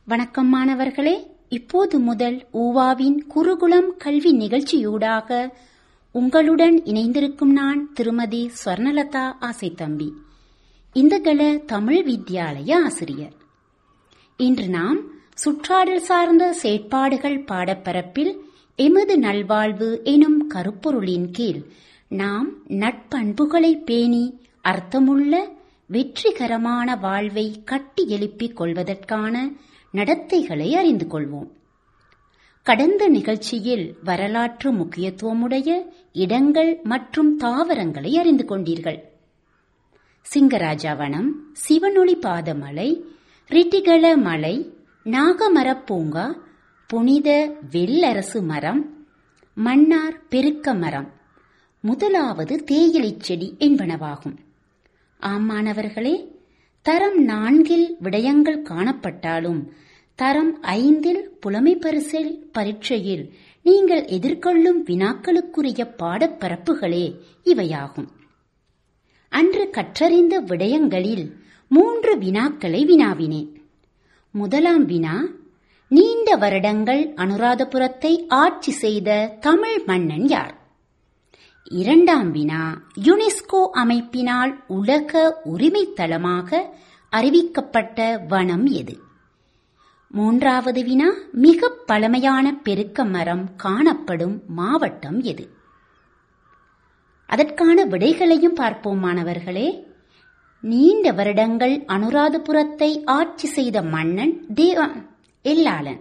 வணக்கம் மாணவர்களே இப்போது முதல் ஊவாவின் குருகுலம் கல்வி நிகழ்ச்சியூடாக உங்களுடன் இணைந்திருக்கும் நான் திருமதி ஸ்வர்ணலதா ஆசைத்தம்பி இந்தகள தமிழ் வித்யாலய ஆசிரியர் இன்று நாம் சுற்றாடல் சார்ந்த செயற்பாடுகள் பாடப்பரப்பில் எமது நல்வாழ்வு எனும் கருப்பொருளின் கீழ் நாம் நட்பண்புகளை பேணி அர்த்தமுள்ள வெற்றிகரமான வாழ்வை கட்டி எழுப்பிக் கொள்வதற்கான நடத்தைகளை அறிந்து கொள்வோம் கடந்த நிகழ்ச்சியில் வரலாற்று முக்கியத்துவமுடைய இடங்கள் மற்றும் தாவரங்களை அறிந்து கொண்டீர்கள் சிங்கராஜாவனம் சிவனொளி பாதமலை ரிட்டிகள மலை நாகமரப் பூங்கா புனித வெள்ளரசு மரம் மன்னார் பெருக்க மரம் முதலாவது தேயிலைச் செடி என்பனவாகும் ஆமானவர்களே தரம் நான்கில் விடயங்கள் காணப்பட்டாலும் தரம் ஐந்தில் புலமை பரிசில் பரீட்சையில் நீங்கள் எதிர்கொள்ளும் வினாக்களுக்குரிய பாடப்பரப்புகளே இவையாகும் அன்று கற்றறிந்த விடயங்களில் மூன்று வினாக்களை வினாவினேன் முதலாம் வினா நீண்ட வருடங்கள் அனுராதபுரத்தை ஆட்சி செய்த தமிழ் மன்னன் யார் இரண்டாம் வினா யுனெஸ்கோ அமைப்பினால் உலக உரிமைத்தளமாக அறிவிக்கப்பட்ட வனம் எது மூன்றாவது வினா மிக பழமையான பெருக்க மரம் காணப்படும் மாவட்டம் எது அதற்கான விடைகளையும் பார்ப்போம் மாணவர்களே நீண்ட வருடங்கள் அனுராதபுரத்தை ஆட்சி செய்த மன்னன் தேவ எல்லாளன்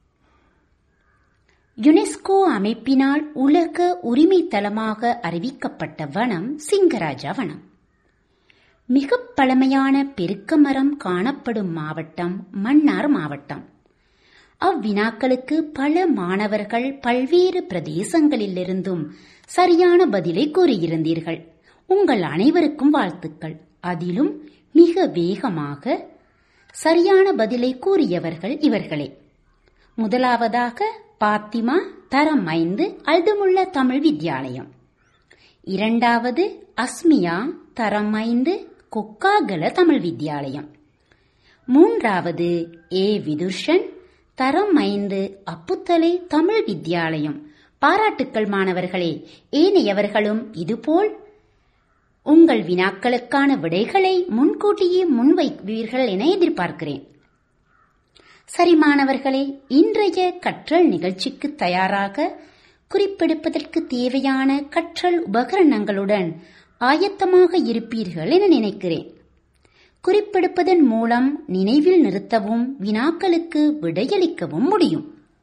யுனெஸ்கோ அமைப்பினால் உலக உரிமை தளமாக அறிவிக்கப்பட்ட வனம் சிங்கராஜா வனம் மிக பழமையான பெருக்க மரம் காணப்படும் மாவட்டம் மன்னார் மாவட்டம் அவ்வினாக்களுக்கு பல மாணவர்கள் பல்வேறு பிரதேசங்களிலிருந்தும் சரியான பதிலை கூறியிருந்தீர்கள் உங்கள் அனைவருக்கும் வாழ்த்துக்கள் அதிலும் மிக வேகமாக சரியான பதிலை கூறியவர்கள் இவர்களே முதலாவதாக பாத்திமா தரம் ஐந்து அல்துமுள்ள தமிழ் வித்யாலயம் இரண்டாவது அஸ்மியா தரம் ஐந்து கொக்காகல தமிழ் வித்யாலயம் மூன்றாவது ஏ விதுர்ஷன் தரம் ஐந்து அப்புத்தலை தமிழ் வித்யாலயம் பாராட்டுக்கள் மாணவர்களே ஏனையவர்களும் இதுபோல் உங்கள் வினாக்களுக்கான விடைகளை முன்கூட்டியே முன்வைப்பீர்கள் என எதிர்பார்க்கிறேன் சரி மாணவர்களே இன்றைய கற்றல் நிகழ்ச்சிக்கு தயாராக குறிப்பெடுப்பதற்கு தேவையான கற்றல் உபகரணங்களுடன் ஆயத்தமாக இருப்பீர்கள் என நினைக்கிறேன் குறிப்பெடுப்பதன் மூலம் நினைவில் நிறுத்தவும் வினாக்களுக்கு விடையளிக்கவும் முடியும்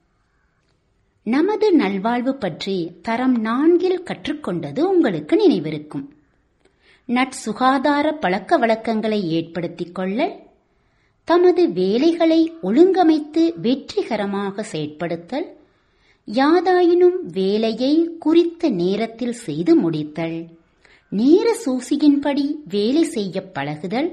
நமது நல்வாழ்வு பற்றி தரம் நான்கில் கற்றுக்கொண்டது உங்களுக்கு நினைவிருக்கும் நட்சுகாதார பழக்க வழக்கங்களை ஏற்படுத்திக் கொள்ள தமது வேலைகளை ஒழுங்கமைத்து வெற்றிகரமாக செயற்படுத்தல் யாதாயினும் வேலையை குறித்த நேரத்தில் செய்து முடித்தல் நேர சூசியின்படி வேலை செய்ய பழகுதல்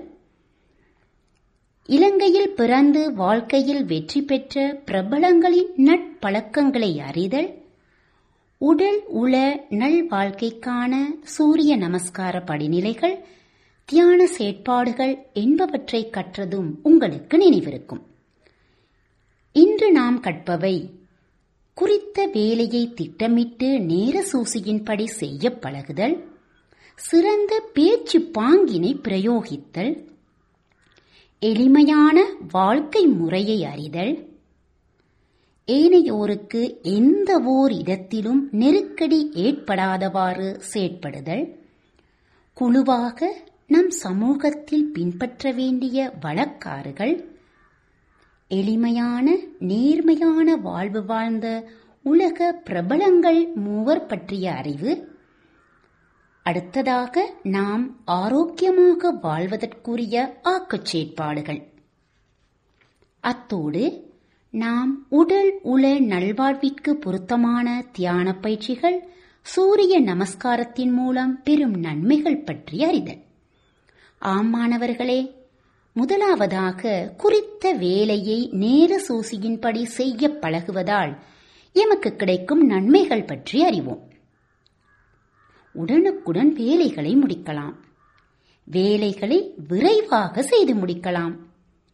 இலங்கையில் பிறந்து வாழ்க்கையில் வெற்றி பெற்ற பிரபலங்களின் நட்பழக்கங்களை அறிதல் உடல் உள நல் வாழ்க்கைக்கான சூரிய நமஸ்கார படிநிலைகள் தியான செயற்பாடுகள் என்பவற்றை கற்றதும் உங்களுக்கு நினைவிருக்கும் இன்று நாம் கற்பவை குறித்த வேலையை திட்டமிட்டு நேர சூசியின்படி செய்ய பழகுதல் சிறந்த பேச்சு பாங்கினை பிரயோகித்தல் எளிமையான வாழ்க்கை முறையை அறிதல் ஏனையோருக்கு எந்த ஓர் இடத்திலும் நெருக்கடி ஏற்படாதவாறு செயற்படுதல் குழுவாக நம் சமூகத்தில் பின்பற்ற வேண்டிய வழக்காறுகள் எளிமையான நேர்மையான வாழ்வு வாழ்ந்த உலக பிரபலங்கள் மூவர் பற்றிய அறிவு அடுத்ததாக நாம் ஆரோக்கியமாக வாழ்வதற்குரிய ஆக்கச் செயற்பாடுகள் அத்தோடு நாம் உடல் உள நல்வாழ்விற்கு பொருத்தமான தியான பயிற்சிகள் சூரிய நமஸ்காரத்தின் மூலம் பெரும் நன்மைகள் பற்றி அறிதல் ஆமானவர்களே முதலாவதாக குறித்த வேலையை நேர சூசியின்படி செய்ய பழகுவதால் எமக்கு கிடைக்கும் நன்மைகள் பற்றி அறிவோம் உடனுக்குடன் வேலைகளை முடிக்கலாம் வேலைகளை விரைவாக செய்து முடிக்கலாம்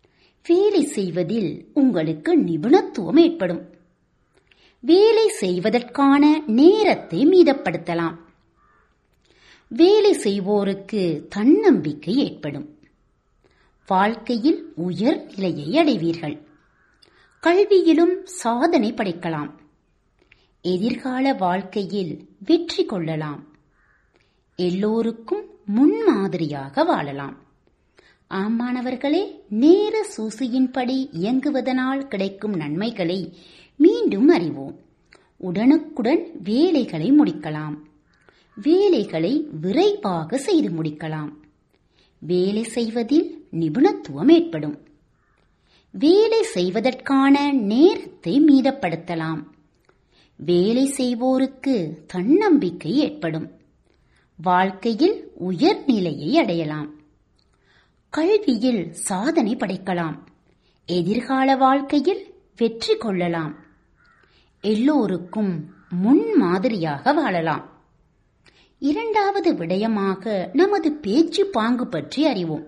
வேலை செய்வதில் உங்களுக்கு நிபுணத்துவம் ஏற்படும் வேலை செய்வதற்கான நேரத்தை மீதப்படுத்தலாம் வேலை செய்வோருக்கு தன்னம்பிக்கை ஏற்படும் வாழ்க்கையில் உயர் நிலையை அடைவீர்கள் கல்வியிலும் சாதனை படைக்கலாம் எதிர்கால வாழ்க்கையில் வெற்றி கொள்ளலாம் எல்லோருக்கும் முன்மாதிரியாக வாழலாம் ஆமானவர்களே நேர சூசியின்படி இயங்குவதனால் கிடைக்கும் நன்மைகளை மீண்டும் அறிவோம் உடனுக்குடன் வேலைகளை முடிக்கலாம் வேலைகளை விரைவாக செய்து முடிக்கலாம் வேலை செய்வதில் நிபுணத்துவம் ஏற்படும் வேலை செய்வதற்கான நேரத்தை மீதப்படுத்தலாம் வேலை செய்வோருக்கு தன்னம்பிக்கை ஏற்படும் வாழ்க்கையில் உயர்நிலையை அடையலாம் கல்வியில் சாதனை படைக்கலாம் எதிர்கால வாழ்க்கையில் வெற்றி கொள்ளலாம் எல்லோருக்கும் முன்மாதிரியாக வாழலாம் இரண்டாவது விடயமாக நமது பேச்சு பாங்கு பற்றி அறிவோம்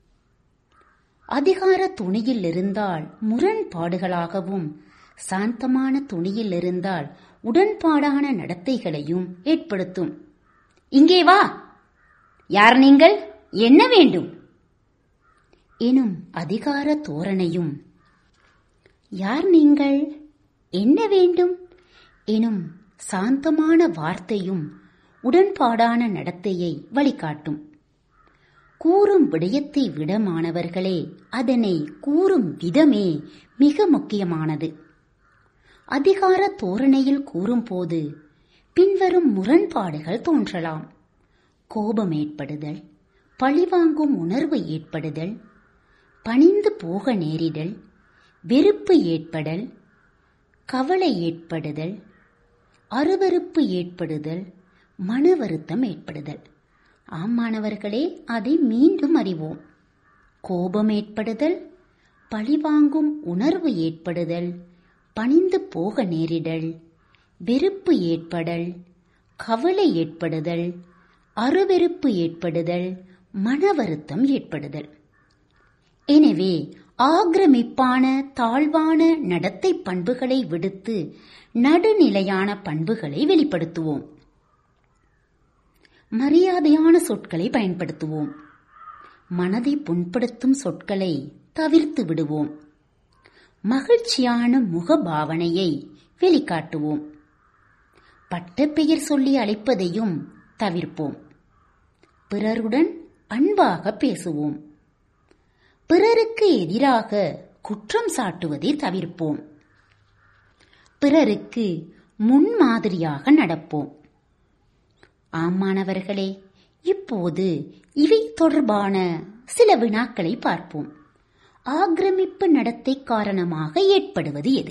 அதிகார துணியில் இருந்தால் முரண்பாடுகளாகவும் சாந்தமான துணியில் இருந்தால் உடன்பாடான நடத்தைகளையும் ஏற்படுத்தும் இங்கே வா யார் நீங்கள் என்ன வேண்டும் எனும் அதிகார தோரணையும் யார் நீங்கள் என்ன வேண்டும் எனும் சாந்தமான வார்த்தையும் உடன்பாடான நடத்தையை வழிகாட்டும் கூறும் விடயத்தை விட மாணவர்களே அதனை கூறும் விதமே மிக முக்கியமானது அதிகார தோரணையில் கூறும்போது பின்வரும் முரண்பாடுகள் தோன்றலாம் கோபம் ஏற்படுதல் பழிவாங்கும் உணர்வு ஏற்படுதல் பணிந்து போக நேரிடல் வெறுப்பு ஏற்படல் கவலை ஏற்படுதல் அருவருப்பு ஏற்படுதல் மன வருத்தம் ஏற்படுதல் ஆமானவர்களே அதை மீண்டும் அறிவோம் கோபம் ஏற்படுதல் பழிவாங்கும் உணர்வு ஏற்படுதல் பணிந்து போக நேரிடல் வெறுப்பு ஏற்படல் கவலை ஏற்படுதல் அருவெறுப்பு ஏற்படுதல் மன வருத்தம் ஏற்படுதல் எனவே ஆக்கிரமிப்பான தாழ்வான நடத்தை பண்புகளை விடுத்து நடுநிலையான பண்புகளை வெளிப்படுத்துவோம் மரியாதையான சொற்களை பயன்படுத்துவோம் மனதை புண்படுத்தும் சொற்களை தவிர்த்து விடுவோம் மகிழ்ச்சியான முகபாவனையை வெளிக்காட்டுவோம் பட்டப்பெயர் சொல்லி அழைப்பதையும் தவிர்ப்போம் பிறருடன் அன்பாக பேசுவோம் பிறருக்கு எதிராக குற்றம் சாட்டுவதை தவிர்ப்போம் பிறருக்கு முன்மாதிரியாக நடப்போம் ஆமானவர்களே இப்போது இவை தொடர்பான சில வினாக்களை பார்ப்போம் ஆக்கிரமிப்பு நடத்தை காரணமாக ஏற்படுவது எது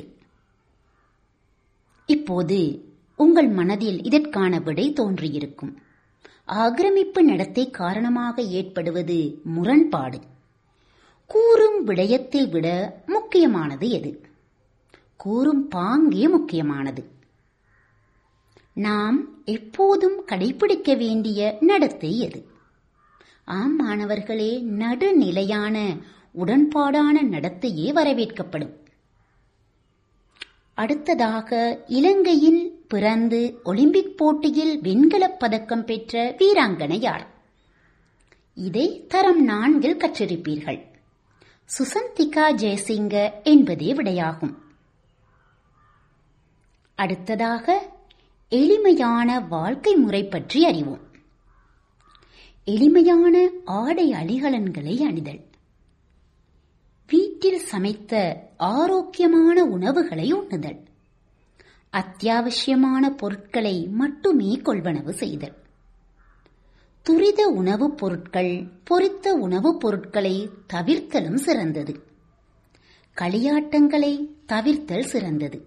இப்போது உங்கள் மனதில் இதற்கான விடை தோன்றியிருக்கும் ஆக்கிரமிப்பு நடத்தை காரணமாக ஏற்படுவது முரண்பாடு கூறும் விடயத்தில் விட முக்கியமானது எது கூறும் பாங்கே முக்கியமானது நாம் எப்போதும் கடைபிடிக்க வேண்டிய நடத்தை எது ஆம் மாணவர்களே நடுநிலையான உடன்பாடான நடத்தையே வரவேற்கப்படும் அடுத்ததாக இலங்கையில் பிறந்து ஒலிம்பிக் போட்டியில் வெண்கலப் பதக்கம் பெற்ற வீராங்கனை யார் இதை தரம் நான்கில் கற்றிருப்பீர்கள் சுசந்திகா ஜெயசிங்க என்பதே விடையாகும் அடுத்ததாக எளிமையான வாழ்க்கை முறை பற்றி அறிவோம் எளிமையான ஆடை அணிகலன்களை அணிதல் வீட்டில் சமைத்த ஆரோக்கியமான உணவுகளை உண்ணுதல் அத்தியாவசியமான பொருட்களை மட்டுமே கொள்வனவு செய்தல் துரித உணவுப் பொருட்கள் பொரித்த உணவுப் பொருட்களை தவிர்த்தலும் சிறந்தது களியாட்டங்களை தவிர்த்தல் சிறந்தது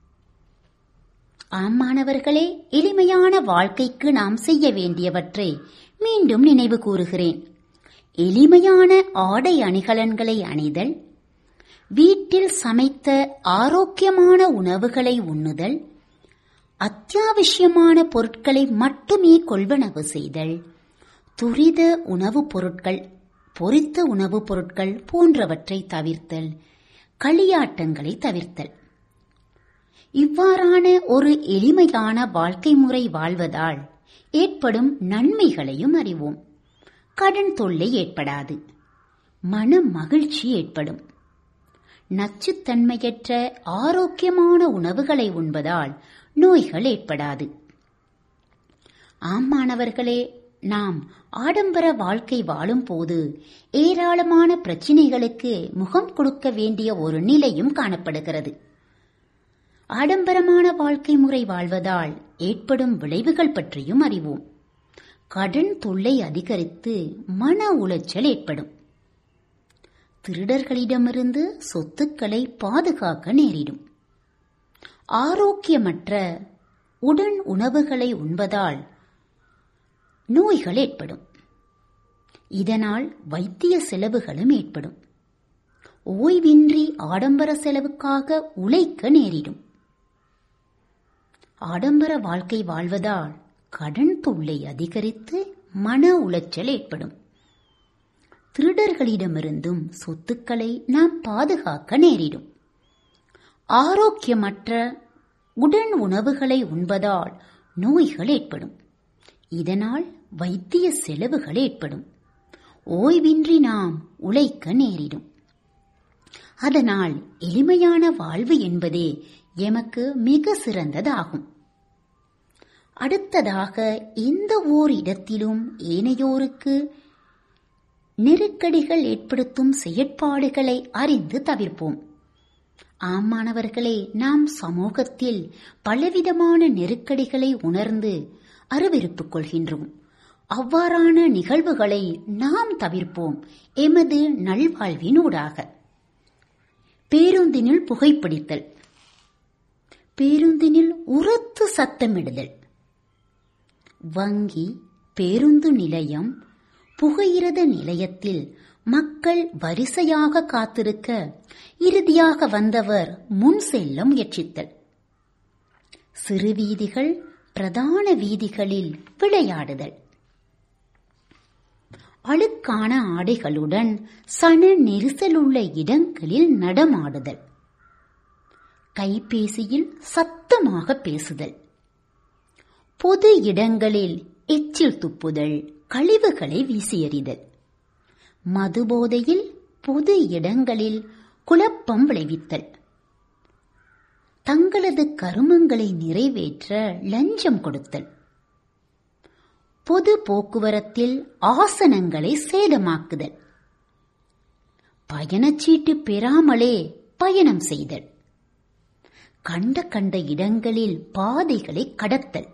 ஆமானவர்களே எளிமையான வாழ்க்கைக்கு நாம் செய்ய வேண்டியவற்றை மீண்டும் நினைவு கூறுகிறேன் எளிமையான ஆடை அணிகலன்களை அணிதல் வீட்டில் சமைத்த ஆரோக்கியமான உணவுகளை உண்ணுதல் அத்தியாவசியமான பொருட்களை மட்டுமே கொள்வனவு செய்தல் துரித உணவுப் பொருட்கள் பொரித்த உணவுப் பொருட்கள் போன்றவற்றை தவிர்த்தல் களியாட்டங்களை தவிர்த்தல் இவ்வாறான ஒரு எளிமையான வாழ்க்கை முறை வாழ்வதால் ஏற்படும் நன்மைகளையும் அறிவோம் கடன் தொல்லை ஏற்படாது மன மகிழ்ச்சி ஏற்படும் நச்சுத்தன்மையற்ற ஆரோக்கியமான உணவுகளை உண்பதால் நோய்கள் ஏற்படாது ஆமானவர்களே நாம் ஆடம்பர வாழ்க்கை வாழும் போது ஏராளமான பிரச்சினைகளுக்கு முகம் கொடுக்க வேண்டிய ஒரு நிலையும் காணப்படுகிறது ஆடம்பரமான வாழ்க்கை முறை வாழ்வதால் ஏற்படும் விளைவுகள் பற்றியும் அறிவோம் கடன் தொல்லை அதிகரித்து மன உளைச்சல் ஏற்படும் திருடர்களிடமிருந்து சொத்துக்களை பாதுகாக்க நேரிடும் ஆரோக்கியமற்ற உடன் உணவுகளை உண்பதால் நோய்கள் ஏற்படும் இதனால் வைத்திய செலவுகளும் ஏற்படும் ஓய்வின்றி ஆடம்பர செலவுக்காக உழைக்க நேரிடும் ஆடம்பர வாழ்க்கை வாழ்வதால் கடன் தொல்லை அதிகரித்து மன உளைச்சல் ஏற்படும் திருடர்களிடமிருந்தும் சொத்துக்களை நாம் பாதுகாக்க நேரிடும் ஆரோக்கியமற்ற உடன் உணவுகளை உண்பதால் நோய்கள் ஏற்படும் இதனால் வைத்திய செலவுகள் ஏற்படும் ஓய்வின்றி நாம் உழைக்க நேரிடும் அதனால் எளிமையான வாழ்வு என்பதே எமக்கு மிக சிறந்ததாகும் அடுத்ததாக எந்த ஓர் இடத்திலும் ஏனையோருக்கு நெருக்கடிகள் ஏற்படுத்தும் செயற்பாடுகளை அறிந்து தவிர்ப்போம் ஆமானவர்களே நாம் சமூகத்தில் பலவிதமான நெருக்கடிகளை உணர்ந்து அருவருப்புக் கொள்கின்றோம் அவ்வாறான நிகழ்வுகளை நாம் தவிர்ப்போம் எமது நல்வாழ்வினூடாக பேருந்தினில் புகைப்பிடித்தல் பேருந்தினில் உரத்து சத்தமிடுதல் வங்கி பேருந்து நிலையம் புகையிரத நிலையத்தில் மக்கள் வரிசையாக காத்திருக்க இறுதியாக வந்தவர் முன் செல்ல முயற்சித்தல் சிறு வீதிகள் பிரதான வீதிகளில் விளையாடுதல் அழுக்கான ஆடைகளுடன் சன நெரிசலுள்ள இடங்களில் நடமாடுதல் கைபேசியில் சத்தமாக பேசுதல் பொது இடங்களில் எச்சில் துப்புதல் கழிவுகளை வீசி எறிதல் மதுபோதையில் பொது இடங்களில் குழப்பம் விளைவித்தல் தங்களது கருமங்களை நிறைவேற்ற லஞ்சம் கொடுத்தல் பொது போக்குவரத்தில் ஆசனங்களை சேதமாக்குதல் பயணச்சீட்டு பெறாமலே பயணம் செய்தல் கண்ட கண்ட இடங்களில் பாதைகளை கடத்தல்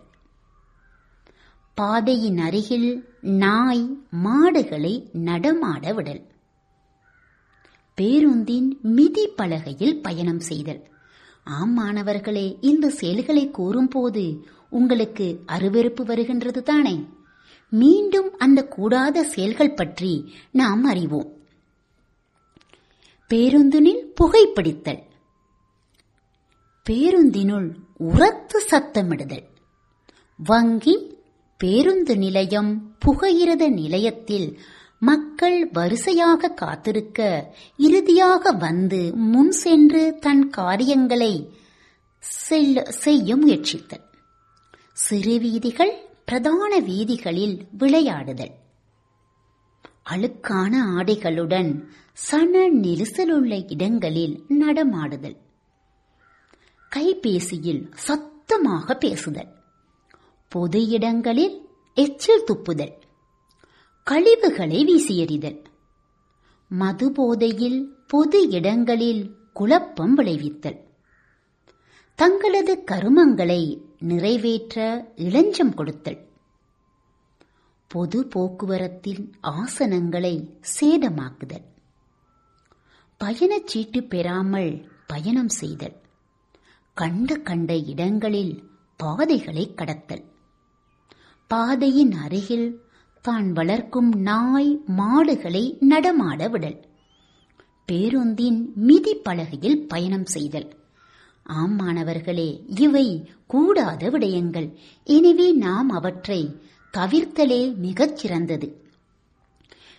பாதையின் அருகில் நாய் மாடுகளை நடமாட விடல் பேருந்தின் மிதி பலகையில் பயணம் செய்தல் ஆம் மாணவர்களே இந்த செயல்களை கூறும்போது உங்களுக்கு அருவெருப்பு வருகின்றது தானே மீண்டும் அந்த கூடாத செயல்கள் பற்றி நாம் அறிவோம் பேருந்தினில் புகைப்பிடித்தல் பேருந்தினுள் உரத்து சத்தமிடுதல் வங்கி பேருந்து நிலையம் புகையிரத நிலையத்தில் மக்கள் வரிசையாக காத்திருக்க இறுதியாக வந்து முன் சென்று தன் காரியங்களை செல்ல செய்ய முயற்சித்தல் சிறு வீதிகள் பிரதான வீதிகளில் விளையாடுதல் அழுக்கான ஆடைகளுடன் சன நெரிசலுள்ள இடங்களில் நடமாடுதல் கைபேசியில் சத்தமாக பேசுதல் பொது இடங்களில் எச்சில் துப்புதல் கழிவுகளை வீசி எறிதல் மதுபோதையில் பொது இடங்களில் குழப்பம் விளைவித்தல் தங்களது கருமங்களை நிறைவேற்ற இளஞ்சம் கொடுத்தல் பொது போக்குவரத்தில் ஆசனங்களை சேதமாக்குதல் பயணச்சீட்டு பெறாமல் பயணம் செய்தல் கண்ட கண்ட இடங்களில் பாதைகளை கடத்தல் பாதையின் அருகில் தான் வளர்க்கும் நாய் மாடுகளை நடமாட விடல் பேருந்தின் மிதி பலகையில் பயணம் செய்தல் ஆம் மாணவர்களே இவை கூடாத விடயங்கள் எனவே நாம் அவற்றை தவிர்த்தலே மிகச் சிறந்தது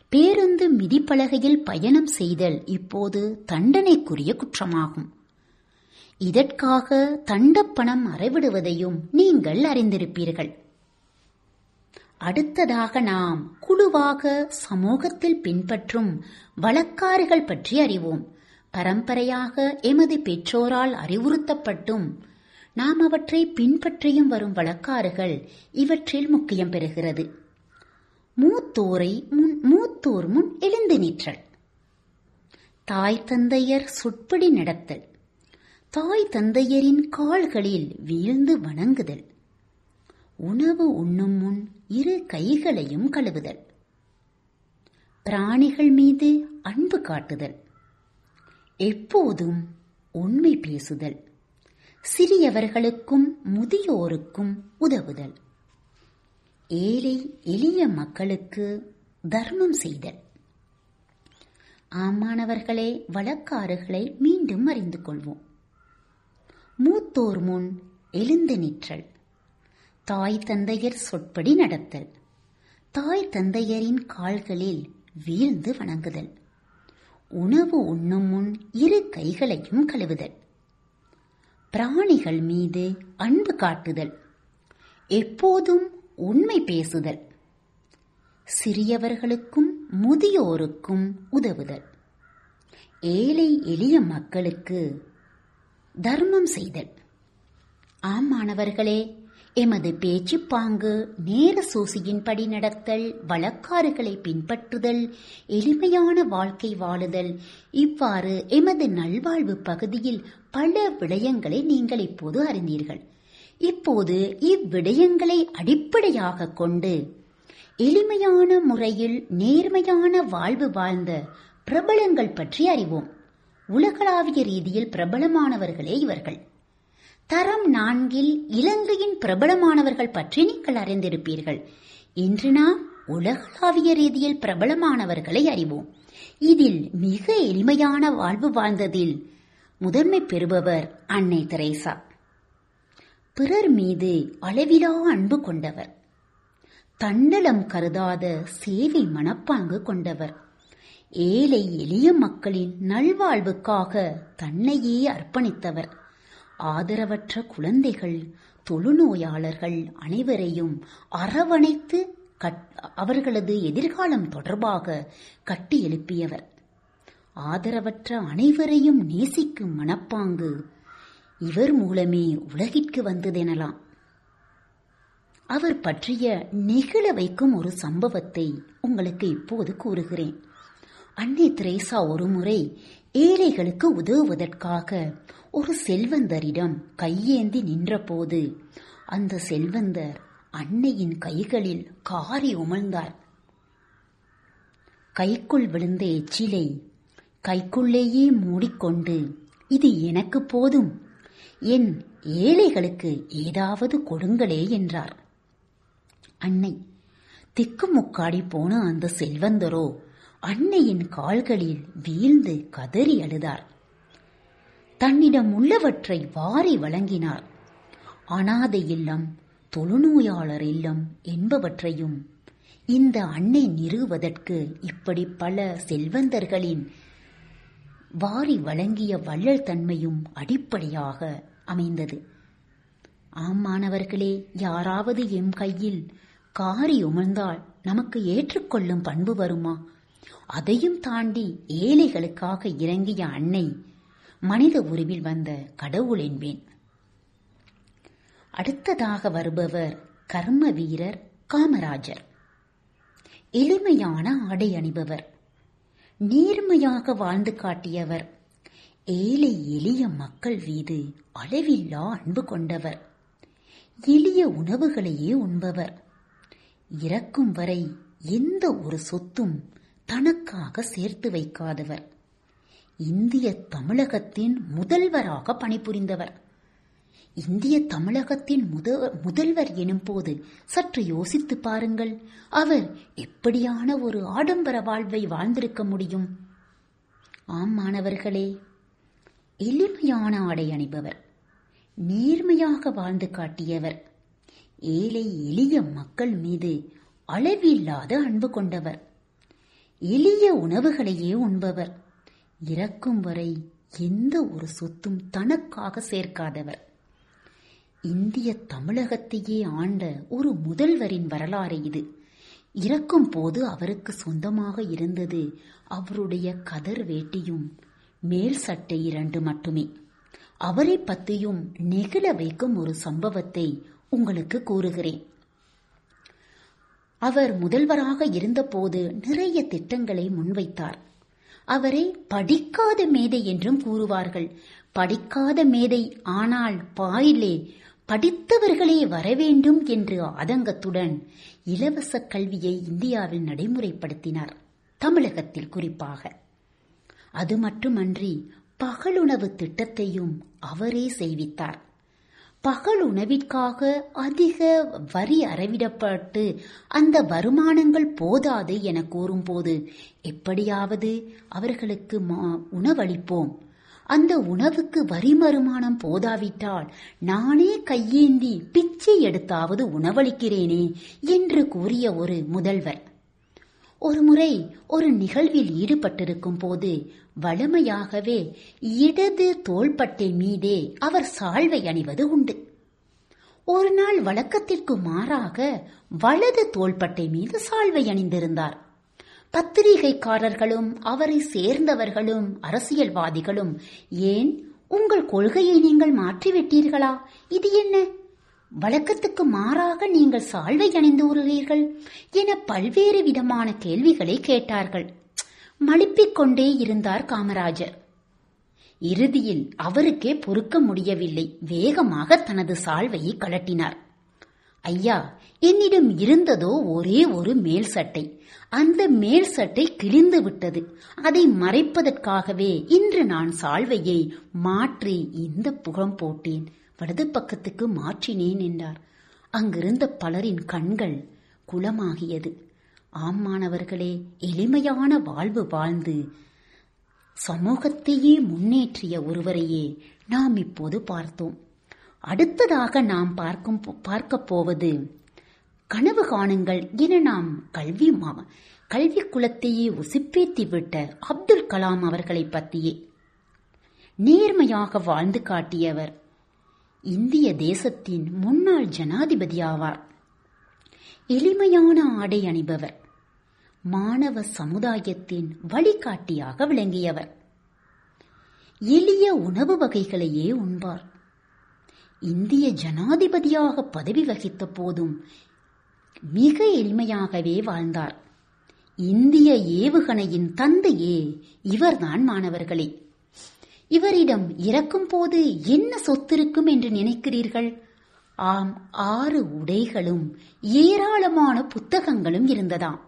பேருந்து மிதிப்பலகையில் பயணம் செய்தல் இப்போது தண்டனைக்குரிய குற்றமாகும் இதற்காக தண்டப்பணம் அறவிடுவதையும் நீங்கள் அறிந்திருப்பீர்கள் அடுத்ததாக நாம் குழுவாக சமூகத்தில் பின்பற்றும் வழக்காறுகள் பற்றி அறிவோம் பரம்பரையாக எமது பெற்றோரால் அறிவுறுத்தப்பட்டும் நாம் அவற்றை பின்பற்றியும் வரும் வழக்காறுகள் இவற்றில் முக்கியம் பெறுகிறது மூத்தோரை முன் மூத்தோர் முன் எழுந்து நிற்றல் தாய் தந்தையர் சொற்படி நடத்தல் தாய் தந்தையரின் கால்களில் வீழ்ந்து வணங்குதல் உணவு உண்ணும் முன் இரு கைகளையும் கழுவுதல் பிராணிகள் மீது அன்பு காட்டுதல் எப்போதும் உண்மை பேசுதல் சிறியவர்களுக்கும் முதியோருக்கும் உதவுதல் ஏழை எளிய மக்களுக்கு தர்மம் செய்தல் ஆமானவர்களே வழக்காறுகளை மீண்டும் அறிந்து கொள்வோம் மூத்தோர் முன் எழுந்து நிற்றல் தாய் தந்தையர் சொற்படி நடத்தல் தாய் தந்தையரின் கால்களில் வீழ்ந்து வணங்குதல் உணவு உண்ணும் முன் இரு கைகளையும் கழுவுதல் பிராணிகள் மீது அன்பு காட்டுதல் எப்போதும் உண்மை பேசுதல் சிறியவர்களுக்கும் முதியோருக்கும் உதவுதல் ஏழை எளிய மக்களுக்கு தர்மம் செய்தல் ஆமானவர்களே எமது பேச்சு பாங்கு நேர சூசியின்படி நடத்தல் வழக்காறுகளை பின்பற்றுதல் எளிமையான வாழ்க்கை வாழுதல் இவ்வாறு எமது நல்வாழ்வு பகுதியில் பல விடயங்களை நீங்கள் இப்போது அறிந்தீர்கள் இப்போது இவ்விடயங்களை அடிப்படையாக கொண்டு எளிமையான முறையில் நேர்மையான வாழ்வு வாழ்ந்த பிரபலங்கள் பற்றி அறிவோம் உலகளாவிய ரீதியில் பிரபலமானவர்களே இவர்கள் தரம் நான்கில் இலங்கையின் பிரபலமானவர்கள் பற்றி நீங்கள் அறிந்திருப்பீர்கள் இன்று நாம் உலகளாவிய ரீதியில் பிரபலமானவர்களை அறிவோம் இதில் மிக எளிமையான வாழ்வு வாழ்ந்ததில் முதன்மை பெறுபவர் அன்னை தெரேசா பிறர் மீது அளவிலா அன்பு கொண்டவர் தன்னலம் கருதாத சேவை மனப்பாங்கு கொண்டவர் ஏழை எளிய மக்களின் நல்வாழ்வுக்காக தன்னையே அர்ப்பணித்தவர் ஆதரவற்ற குழந்தைகள் தொழுநோயாளர்கள் அனைவரையும் அரவணைத்து அவர்களது எதிர்காலம் தொடர்பாக கட்டி எழுப்பியவர் ஆதரவற்ற அனைவரையும் நேசிக்கும் மனப்பாங்கு இவர் மூலமே உலகிற்கு வந்ததெனலாம் அவர் பற்றிய நெகிழ வைக்கும் ஒரு சம்பவத்தை உங்களுக்கு இப்போது கூறுகிறேன் அன்னை திரேசா ஒருமுறை ஏழைகளுக்கு உதவுவதற்காக ஒரு செல்வந்தரிடம் கையேந்தி நின்றபோது அந்த செல்வந்தர் அன்னையின் கைகளில் காரி உமிழ்ந்தார் கைக்குள் விழுந்த எச்சிலை கைக்குள்ளேயே மூடிக்கொண்டு இது எனக்கு போதும் என் ஏழைகளுக்கு ஏதாவது கொடுங்களே என்றார் அன்னை திக்குமுக்காடி போன அந்த செல்வந்தரோ அன்னையின் கால்களில் வீழ்ந்து கதறி அழுதார் தன்னிடம் உள்ளவற்றை வாரி வழங்கினார் அனாதை இல்லம் தொழுநோயாளர் இல்லம் என்பவற்றையும் இந்த அன்னை நிறுவதற்கு இப்படி பல செல்வந்தர்களின் வாரி வழங்கிய வள்ளல் தன்மையும் அடிப்படையாக அமைந்தது ஆமானவர்களே யாராவது எம் கையில் காரி உமிழ்ந்தால் நமக்கு ஏற்றுக்கொள்ளும் பண்பு வருமா அதையும் தாண்டி ஏழைகளுக்காக இறங்கிய அன்னை மனித உருவில் வந்த கடவுள் என்பேன் அடுத்ததாக வருபவர் கர்ம வீரர் காமராஜர் எளிமையான ஆடை அணிபவர் நேர்மையாக வாழ்ந்து காட்டியவர் ஏழை எளிய மக்கள் மீது அளவில்லா அன்பு கொண்டவர் எளிய உணவுகளையே உண்பவர் இறக்கும் வரை எந்த ஒரு சொத்தும் தனக்காக சேர்த்து வைக்காதவர் இந்திய தமிழகத்தின் முதல்வராக பணிபுரிந்தவர் இந்திய தமிழகத்தின் முதல்வர் எனும் போது சற்று யோசித்து பாருங்கள் அவர் எப்படியான ஒரு ஆடம்பர வாழ்வை வாழ்ந்திருக்க முடியும் ஆம் மாணவர்களே எளிமையான ஆடை அணிபவர் நேர்மையாக வாழ்ந்து காட்டியவர் ஏழை எளிய மக்கள் மீது அளவில்லாத அன்பு கொண்டவர் எளிய உணவுகளையே உண்பவர் இறக்கும் வரை எந்த ஒரு சொத்தும் தனக்காக சேர்க்காதவர் இந்திய தமிழகத்தையே ஆண்ட ஒரு முதல்வரின் வரலாறு இது இறக்கும் போது அவருக்கு சொந்தமாக இருந்தது அவருடைய கதர் வேட்டியும் மேல் சட்டை இரண்டு மட்டுமே அவரை பற்றியும் நெகிழ வைக்கும் ஒரு சம்பவத்தை உங்களுக்கு கூறுகிறேன் அவர் முதல்வராக இருந்தபோது நிறைய திட்டங்களை முன்வைத்தார் அவரை படிக்காத மேதை என்றும் கூறுவார்கள் படிக்காத மேதை ஆனால் பாயிலே படித்தவர்களே வரவேண்டும் என்று ஆதங்கத்துடன் இலவச கல்வியை இந்தியாவில் நடைமுறைப்படுத்தினார் தமிழகத்தில் குறிப்பாக அது மட்டுமன்றி பகலுணவு திட்டத்தையும் அவரே செய்வித்தார் பகல் உணவிற்காக அதிக வரி அறவிடப்பட்டு அந்த வருமானங்கள் போதாது என கூறும்போது எப்படியாவது அவர்களுக்கு உணவளிப்போம் அந்த உணவுக்கு வரி வருமானம் போதாவிட்டால் நானே கையேந்தி பிச்சை எடுத்தாவது உணவளிக்கிறேனே என்று கூறிய ஒரு முதல்வர் ஒருமுறை ஒரு நிகழ்வில் ஈடுபட்டிருக்கும் போது வழமையாகவே இடது தோள்பட்டை மீதே அவர் சால்வை அணிவது உண்டு ஒரு நாள் வழக்கத்திற்கு மாறாக வலது தோள்பட்டை மீது சால்வை அணிந்திருந்தார் பத்திரிகைக்காரர்களும் அவரை சேர்ந்தவர்களும் அரசியல்வாதிகளும் ஏன் உங்கள் கொள்கையை நீங்கள் மாற்றிவிட்டீர்களா இது என்ன வழக்கத்துக்கு மாறாக நீங்கள் சால்வை அணிந்து வருகிறீர்கள் என பல்வேறு விதமான கேள்விகளை கேட்டார்கள் மழுப்பிக் கொண்டே இருந்தார் காமராஜர் இறுதியில் அவருக்கே பொறுக்க முடியவில்லை வேகமாக தனது சால்வையை கழட்டினார் ஐயா என்னிடம் இருந்ததோ ஒரே ஒரு மேல் சட்டை அந்த மேல் சட்டை கிழிந்து விட்டது அதை மறைப்பதற்காகவே இன்று நான் சால்வையை மாற்றி இந்த புகம் போட்டேன் வலது பக்கத்துக்கு மாற்றினேன் என்றார் அங்கிருந்த பலரின் கண்கள் குளமாகியது ஆம்மானவர்களே எளிமையான வாழ்வு வாழ்ந்து சமூகத்தையே முன்னேற்றிய ஒருவரையே நாம் இப்போது பார்த்தோம் அடுத்ததாக நாம் பார்க்கும் பார்க்க போவது கனவு காணுங்கள் என நாம் கல்வி கல்வி குலத்தையே உசிப்பேத்தி விட்ட அப்துல் கலாம் அவர்களை பற்றியே நேர்மையாக வாழ்ந்து காட்டியவர் இந்திய தேசத்தின் முன்னாள் ஜனாதிபதி ஆவார் எளிமையான ஆடை அணிபவர் மாணவ சமுதாயத்தின் வழிகாட்டியாக விளங்கியவர் எளிய உணவு வகைகளையே உண்பார் இந்திய ஜனாதிபதியாக பதவி வகித்த போதும் மிக எளிமையாகவே வாழ்ந்தார் இந்திய ஏவுகணையின் தந்தையே இவர்தான் மாணவர்களே இவரிடம் இறக்கும் போது என்ன சொத்திருக்கும் என்று நினைக்கிறீர்கள் ஆம் ஆறு உடைகளும் ஏராளமான புத்தகங்களும் இருந்ததாம்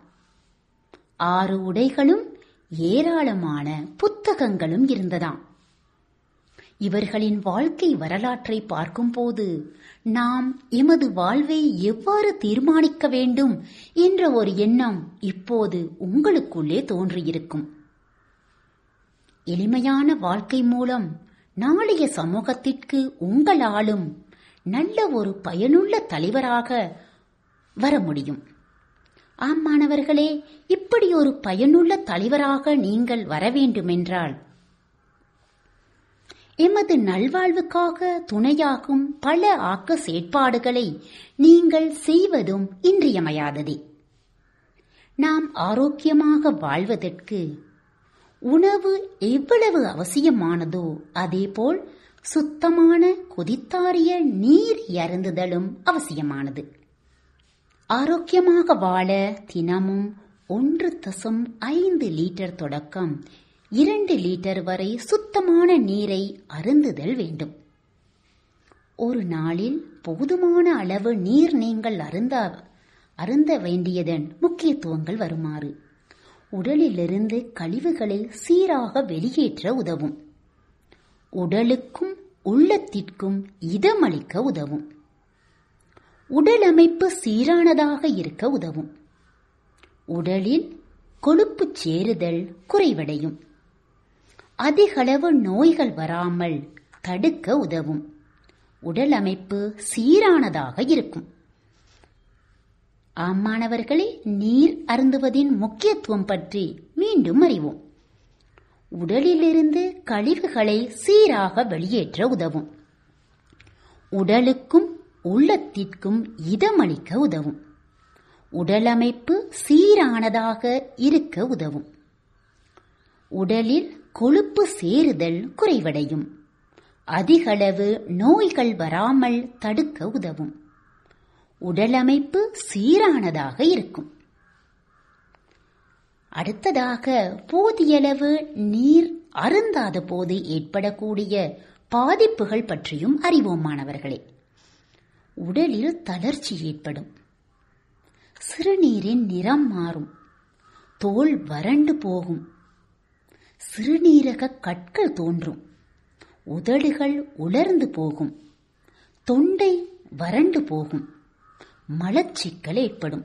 ஆறு உடைகளும் ஏராளமான புத்தகங்களும் இருந்ததாம் இவர்களின் வாழ்க்கை வரலாற்றை பார்க்கும்போது நாம் எமது வாழ்வை எவ்வாறு தீர்மானிக்க வேண்டும் என்ற ஒரு எண்ணம் இப்போது உங்களுக்குள்ளே தோன்றியிருக்கும் எளிமையான வாழ்க்கை மூலம் நாளைய சமூகத்திற்கு உங்களாலும் நல்ல ஒரு பயனுள்ள தலைவராக வர முடியும் ஆம் மாணவர்களே இப்படி ஒரு பயனுள்ள தலைவராக நீங்கள் வர வேண்டுமென்றால் எமது நல்வாழ்வுக்காக துணையாகும் பல ஆக்க செயற்பாடுகளை நீங்கள் செய்வதும் இன்றியமையாததே நாம் ஆரோக்கியமாக வாழ்வதற்கு உணவு எவ்வளவு அவசியமானதோ அதேபோல் சுத்தமான கொதித்தாரிய நீர் அருந்துதலும் அவசியமானது ஆரோக்கியமாக வாழ தினமும் ஒன்று தசம் ஐந்து லிட்டர் தொடக்கம் இரண்டு லிட்டர் வரை சுத்தமான நீரை அருந்துதல் வேண்டும் ஒரு நாளில் போதுமான அளவு நீர் நீங்கள் அருந்த அருந்த வேண்டியதன் முக்கியத்துவங்கள் வருமாறு உடலிலிருந்து கழிவுகளை சீராக வெளியேற்ற உதவும் உடலுக்கும் உள்ளத்திற்கும் இதமளிக்க உதவும் உடல் அமைப்பு சீரானதாக இருக்க உதவும் உடலில் கொழுப்பு சேருதல் குறைவடையும் அதிகளவு நோய்கள் வராமல் தடுக்க உதவும் உடல் அமைப்பு சீரானதாக இருக்கும் ஆமானவர்களே நீர் அருந்துவதின் முக்கியத்துவம் பற்றி மீண்டும் அறிவோம் உடலிலிருந்து கழிவுகளை சீராக வெளியேற்ற உதவும் உடலுக்கும் உள்ளத்திற்கும் இதமளிக்க உதவும் உடலமைப்பு சீரானதாக இருக்க உதவும் உடலில் கொழுப்பு சேருதல் குறைவடையும் அதிகளவு நோய்கள் வராமல் தடுக்க உதவும் உடலமைப்பு சீரானதாக இருக்கும் அடுத்ததாக போதியளவு நீர் அருந்தாத போது ஏற்படக்கூடிய பாதிப்புகள் பற்றியும் அறிவோம் மாணவர்களே உடலில் தளர்ச்சி ஏற்படும் சிறுநீரின் நிறம் மாறும் தோல் வறண்டு போகும் சிறுநீரக கற்கள் தோன்றும் உதடுகள் உலர்ந்து போகும் தொண்டை வறண்டு போகும் மலச்சிக்கல் ஏற்படும்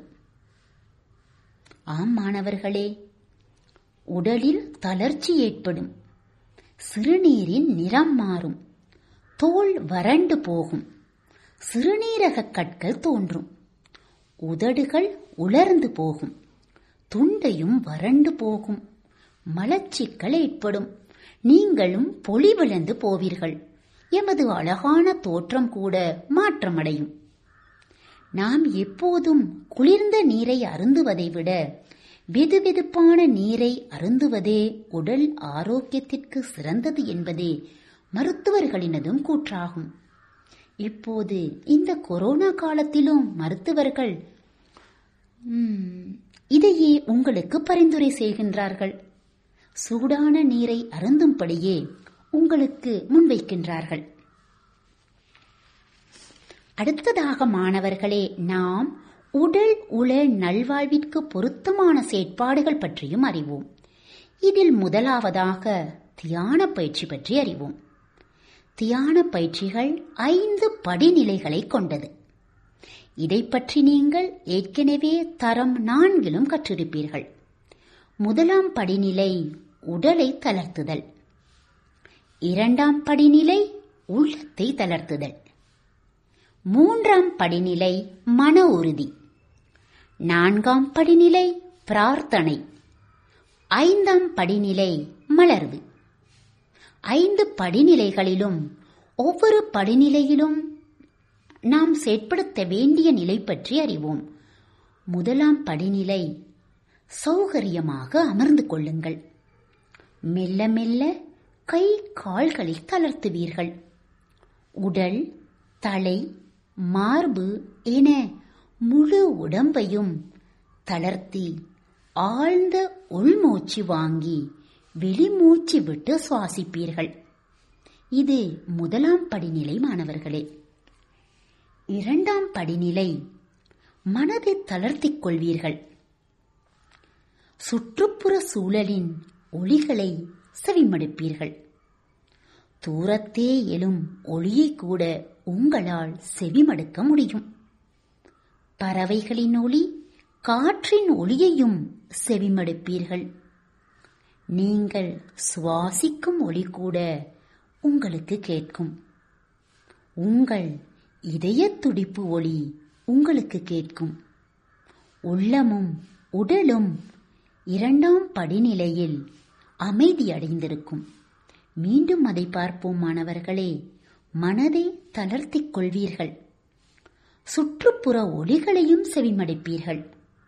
ஆம் மாணவர்களே உடலில் தளர்ச்சி ஏற்படும் சிறுநீரின் நிறம் மாறும் தோல் வறண்டு போகும் சிறுநீரக கற்கள் தோன்றும் உதடுகள் உலர்ந்து போகும் துண்டையும் வறண்டு போகும் மலச்சிக்கல் ஏற்படும் நீங்களும் பொலிவிழந்து போவீர்கள் எமது அழகான தோற்றம் கூட மாற்றமடையும் நாம் எப்போதும் குளிர்ந்த நீரை அருந்துவதை விட வெதுவெதுப்பான நீரை அருந்துவதே உடல் ஆரோக்கியத்திற்கு சிறந்தது என்பதே மருத்துவர்களினதும் கூற்றாகும் இப்போது இந்த கொரோனா காலத்திலும் மருத்துவர்கள் இதையே உங்களுக்கு பரிந்துரை செய்கின்றார்கள் சூடான நீரை அருந்தும்படியே உங்களுக்கு முன்வைக்கின்றார்கள் அடுத்ததாக மாணவர்களே நாம் உடல் உள நல்வாழ்விற்கு பொருத்தமான செயற்பாடுகள் பற்றியும் அறிவோம் இதில் முதலாவதாக தியான பயிற்சி பற்றி அறிவோம் தியான பயிற்சிகள் ஐந்து படிநிலைகளை கொண்டது இதை பற்றி நீங்கள் ஏற்கனவே தரம் நான்கிலும் கற்றிருப்பீர்கள் முதலாம் படிநிலை உடலை தளர்த்துதல் இரண்டாம் படிநிலை உள்ளத்தை தளர்த்துதல் மூன்றாம் படிநிலை மன உறுதி நான்காம் படிநிலை பிரார்த்தனை ஐந்தாம் படிநிலை மலர்வு ஐந்து படிநிலைகளிலும் ஒவ்வொரு படிநிலையிலும் நாம் செயற்படுத்த வேண்டிய நிலை பற்றி அறிவோம் முதலாம் படிநிலை சௌகரியமாக அமர்ந்து கொள்ளுங்கள் மெல்ல மெல்ல கை கால்களை தளர்த்துவீர்கள் உடல் தலை மார்பு என முழு உடம்பையும் தளர்த்தி ஆழ்ந்த உள்மூச்சு வாங்கி வெளிமூச்சு விட்டு சுவாசிப்பீர்கள் இது முதலாம் படிநிலை மாணவர்களே இரண்டாம் படிநிலை மனதை தளர்த்திக் கொள்வீர்கள் சுற்றுப்புற சூழலின் ஒளிகளை செவிமடுப்பீர்கள் தூரத்தே எழும் ஒளியை கூட உங்களால் செவிமடுக்க முடியும் பறவைகளின் ஒளி காற்றின் ஒளியையும் செவிமடுப்பீர்கள் நீங்கள் சுவாசிக்கும் ஒளி கூட உங்களுக்கு கேட்கும் உங்கள் இதய துடிப்பு ஒளி உங்களுக்கு கேட்கும் உள்ளமும் உடலும் இரண்டாம் படிநிலையில் அமைதி அடைந்திருக்கும் மீண்டும் அதை பார்ப்போம் மாணவர்களே மனதை தளர்த்திக் கொள்வீர்கள் சுற்றுப்புற ஒளிகளையும் செவிமடுப்பீர்கள்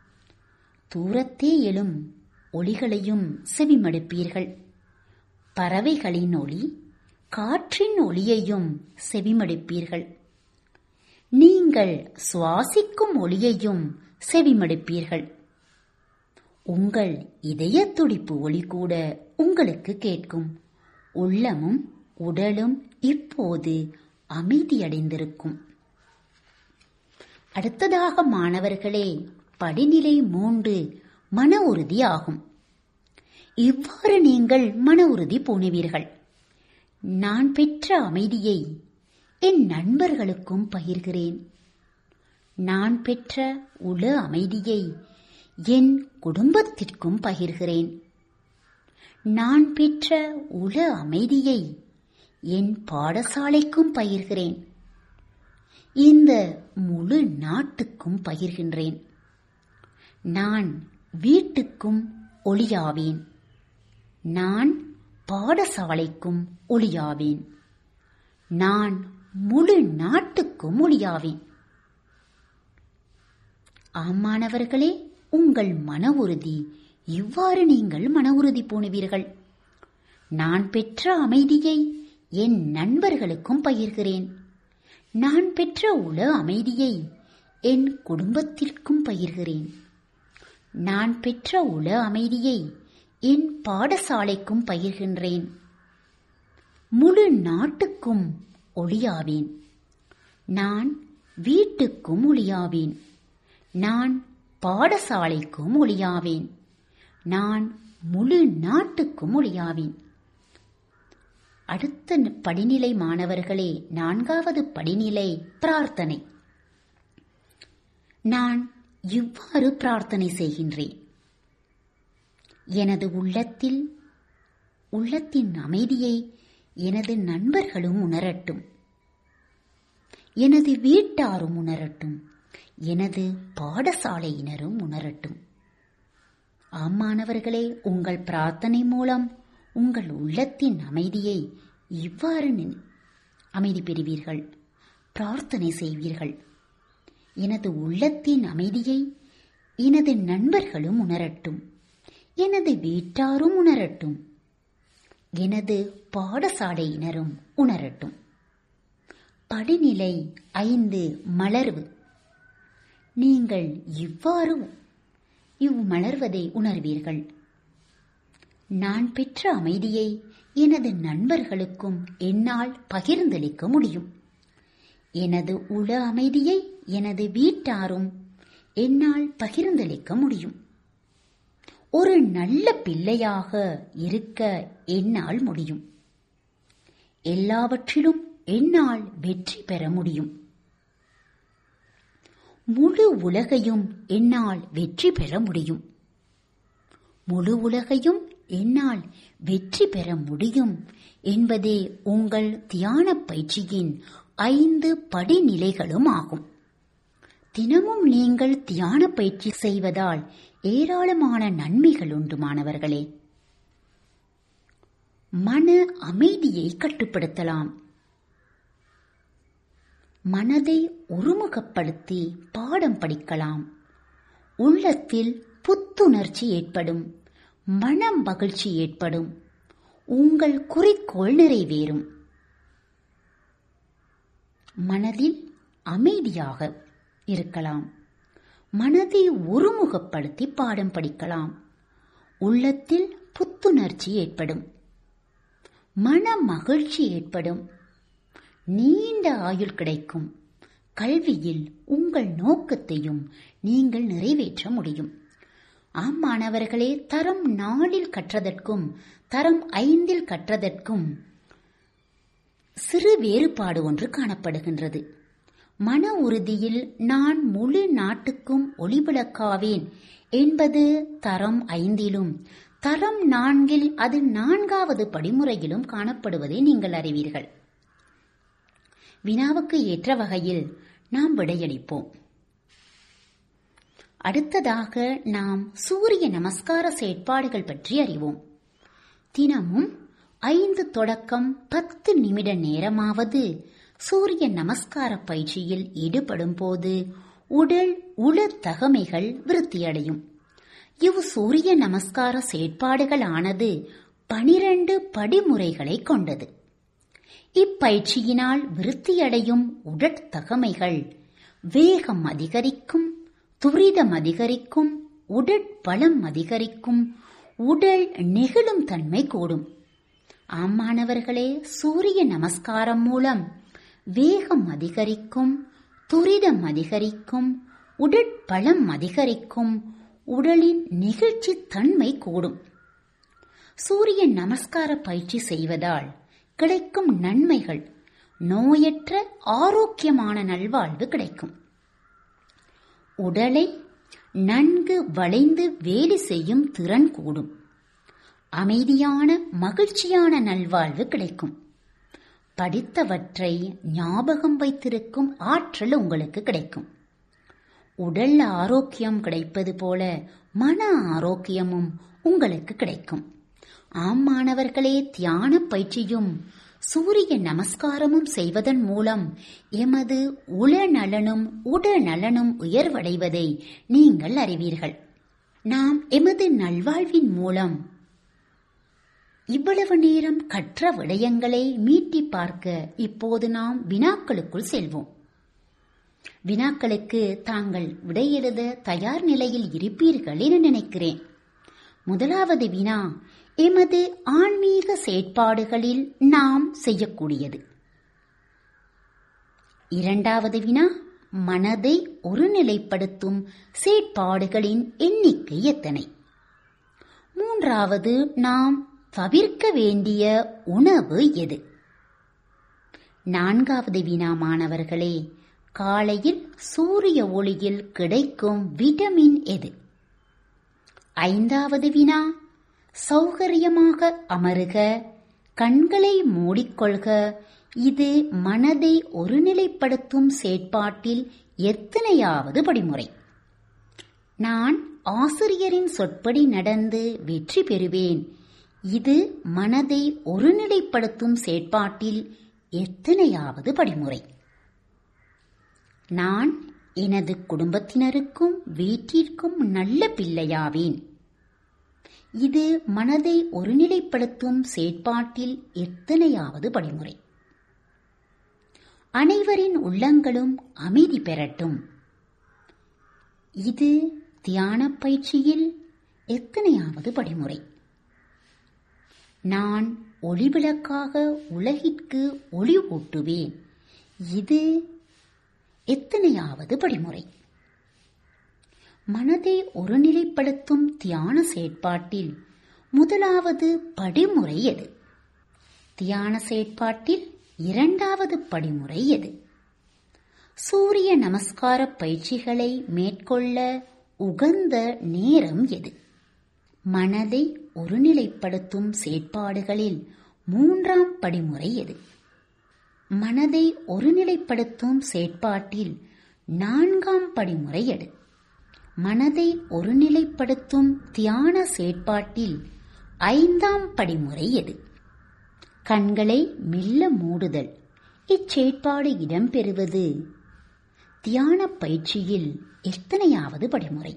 தூரத்தே எழும் ஒளிகளையும் செவிமடுப்பீர்கள் பறவைகளின் ஒளி காற்றின் ஒளியையும் செவிமடுப்பீர்கள் நீங்கள் சுவாசிக்கும் ஒளியையும் செவிமடுப்பீர்கள் உங்கள் இதய துடிப்பு ஒளி கூட உங்களுக்கு கேட்கும் உள்ளமும் உடலும் இப்போது அமைதியடைந்திருக்கும் அடுத்ததாக மாணவர்களே படிநிலை மூன்று மன உறுதி ஆகும் இவ்வாறு நீங்கள் மன உறுதி பூணுவீர்கள் நான் பெற்ற அமைதியை என் நண்பர்களுக்கும் பகிர்கிறேன் நான் பெற்ற உள அமைதியை என் குடும்பத்திற்கும் பகிர்கிறேன் நான் பெற்ற உள அமைதியை என் பாடசாலைக்கும் பகிர்கிறேன் இந்த முழு நாட்டுக்கும் பகிர்கின்றேன் நான் வீட்டுக்கும் ஒளியாவேன் நான் பாடசாலைக்கும் ஒளியாவேன் நான் முழு நாட்டுக்கும் ஒளியாவேன் ஆமானவர்களே உங்கள் மன உறுதி இவ்வாறு நீங்கள் மன உறுதி பூணுவீர்கள் நான் பெற்ற அமைதியை என் நண்பர்களுக்கும் பகிர்கிறேன் நான் பெற்ற உல அமைதியை என் குடும்பத்திற்கும் பகிர்கிறேன் நான் பெற்ற உல அமைதியை என் பாடசாலைக்கும் பகிர்கின்றேன் முழு நாட்டுக்கும் ஒளியாவேன் நான் வீட்டுக்கும் ஒளியாவேன் நான் பாடசாலைக்கும் ஒளியாவேன் நான் முழு நாட்டுக்கும் ஒளியாவேன் அடுத்த படிநிலை மாணவர்களே நான்காவது படிநிலை பிரார்த்தனை நான் இவ்வாறு பிரார்த்தனை செய்கின்றேன் எனது உள்ளத்தில் உள்ளத்தின் அமைதியை எனது நண்பர்களும் உணரட்டும் எனது வீட்டாரும் உணரட்டும் எனது பாடசாலையினரும் உணரட்டும் ஆமானவர்களே உங்கள் பிரார்த்தனை மூலம் உங்கள் உள்ளத்தின் அமைதியை இவ்வாறு அமைதி பெறுவீர்கள் பிரார்த்தனை செய்வீர்கள் எனது உள்ளத்தின் அமைதியை எனது நண்பர்களும் உணரட்டும் எனது வீட்டாரும் உணரட்டும் எனது பாடசாலையினரும் உணரட்டும் படிநிலை ஐந்து மலர்வு நீங்கள் இவ்வாறு இவ் மலர்வதை உணர்வீர்கள் நான் பெற்ற அமைதியை எனது நண்பர்களுக்கும் என்னால் பகிர்ந்தளிக்க முடியும் எனது உள அமைதியை எனது வீட்டாரும் என்னால் பகிர்ந்தளிக்க முடியும் ஒரு நல்ல பிள்ளையாக இருக்க என்னால் முடியும் எல்லாவற்றிலும் என்னால் வெற்றி பெற முடியும் முழு உலகையும் என்னால் வெற்றி பெற முடியும் முழு உலகையும் என்னால் வெற்றி பெற முடியும் என்பதே உங்கள் தியான பயிற்சியின் ஐந்து படிநிலைகளும் ஆகும் தினமும் நீங்கள் தியான பயிற்சி செய்வதால் ஏராளமான நன்மைகள் உண்டு மாணவர்களே மன அமைதியை கட்டுப்படுத்தலாம் மனதை ஒருமுகப்படுத்தி பாடம் படிக்கலாம் உள்ளத்தில் புத்துணர்ச்சி ஏற்படும் மன மகிழ்ச்சி ஏற்படும் உங்கள் குறிக்கோள் நிறைவேறும் மனதில் அமைதியாக இருக்கலாம் மனதை ஒருமுகப்படுத்தி பாடம் படிக்கலாம் உள்ளத்தில் புத்துணர்ச்சி ஏற்படும் மன மகிழ்ச்சி ஏற்படும் நீண்ட ஆயுள் கிடைக்கும் கல்வியில் உங்கள் நோக்கத்தையும் நீங்கள் நிறைவேற்ற முடியும் ஆம் மாணவர்களே தரம் நாலில் கற்றதற்கும் தரம் ஐந்தில் கற்றதற்கும் சிறு வேறுபாடு ஒன்று காணப்படுகின்றது மன உறுதியில் நான் முழு நாட்டுக்கும் ஒளிவிளக்காவேன் என்பது தரம் ஐந்திலும் தரம் நான்கில் அது நான்காவது படிமுறையிலும் காணப்படுவதை நீங்கள் அறிவீர்கள் வினாவுக்கு ஏற்ற வகையில் நாம் விடையளிப்போம் அடுத்ததாக நாம் சூரிய நமஸ்கார செயற்பாடுகள் பற்றி அறிவோம் தினமும் ஐந்து தொடக்கம் பத்து நிமிட நேரமாவது சூரிய நமஸ்கார பயிற்சியில் ஈடுபடும் போது உடல் உள தகமைகள் விருத்தியடையும் இவ் சூரிய நமஸ்கார செயற்பாடுகள் ஆனது பனிரண்டு படிமுறைகளை கொண்டது இப்பயிற்சியினால் விருத்தியடையும் உடற்தகமைகள் வேகம் அதிகரிக்கும் துரிதம் அதிகரிக்கும் உடற்பலம் அதிகரிக்கும் உடல் நெகிழும் தன்மை கூடும் ஆமானவர்களே சூரிய நமஸ்காரம் மூலம் வேகம் அதிகரிக்கும் துரிதம் அதிகரிக்கும் உடற்பலம் அதிகரிக்கும் உடலின் நெகிழ்ச்சி தன்மை கூடும் சூரிய நமஸ்கார பயிற்சி செய்வதால் கிடைக்கும் நன்மைகள் நோயற்ற ஆரோக்கியமான நல்வாழ்வு கிடைக்கும் உடலை நன்கு வளைந்து வேலை செய்யும் திறன் கூடும் அமைதியான மகிழ்ச்சியான நல்வாழ்வு கிடைக்கும் படித்தவற்றை ஞாபகம் வைத்திருக்கும் ஆற்றல் உங்களுக்கு கிடைக்கும் உடல் ஆரோக்கியம் கிடைப்பது போல மன ஆரோக்கியமும் உங்களுக்கு கிடைக்கும் ஆம் மாணவர்களே தியான பயிற்சியும் சூரிய நமஸ்காரமும் செய்வதன் மூலம் எமது உளநலனும் உடநலனும் உயர்வடைவதை நீங்கள் அறிவீர்கள் நாம் எமது நல்வாழ்வின் மூலம் இவ்வளவு நேரம் கற்ற விடயங்களை மீட்டி பார்க்க இப்போது நாம் வினாக்களுக்குள் செல்வோம் வினாக்களுக்கு தாங்கள் விடையெழுத தயார் நிலையில் இருப்பீர்கள் என நினைக்கிறேன் முதலாவது வினா எமது ஆன்மீக செயற்பாடுகளில் நாம் செய்யக்கூடியது இரண்டாவது வினா மனதை ஒருநிலைப்படுத்தும் செயற்பாடுகளின் எண்ணிக்கை எத்தனை மூன்றாவது நாம் தவிர்க்க வேண்டிய உணவு எது நான்காவது வினா மாணவர்களே காலையில் சூரிய ஒளியில் கிடைக்கும் விட்டமின் எது ஐந்தாவது வினா சௌகரியமாக அமருக கண்களை மூடிக்கொள்க இது மனதை ஒருநிலைப்படுத்தும் செயற்பாட்டில் எத்தனையாவது படிமுறை நான் ஆசிரியரின் சொற்படி நடந்து வெற்றி பெறுவேன் இது மனதை ஒருநிலைப்படுத்தும் செயற்பாட்டில் எத்தனையாவது படிமுறை நான் எனது குடும்பத்தினருக்கும் வீட்டிற்கும் நல்ல பிள்ளையாவேன் இது மனதை ஒருநிலைப்படுத்தும் செயற்பாட்டில் எத்தனையாவது படிமுறை அனைவரின் உள்ளங்களும் அமைதி பெறட்டும் இது தியான பயிற்சியில் எத்தனையாவது படிமுறை நான் ஒளிவிளக்காக உலகிற்கு ஒளி ஊட்டுவேன் இது எத்தனையாவது படிமுறை மனதை ஒருநிலைப்படுத்தும் தியான செயற்பாட்டில் முதலாவது படிமுறை எது தியான செயற்பாட்டில் இரண்டாவது படிமுறை எது சூரிய நமஸ்கார பயிற்சிகளை மேற்கொள்ள உகந்த நேரம் எது மனதை ஒருநிலைப்படுத்தும் செயற்பாடுகளில் மூன்றாம் படிமுறை எது மனதை ஒருநிலைப்படுத்தும் செயற்பாட்டில் நான்காம் படிமுறை எது மனதை ஒருநிலைப்படுத்தும் தியான செயற்பாட்டில் ஐந்தாம் படிமுறை எது கண்களை மெல்ல மூடுதல் இச்செயற்பாடு இடம்பெறுவது தியான பயிற்சியில் எத்தனையாவது படிமுறை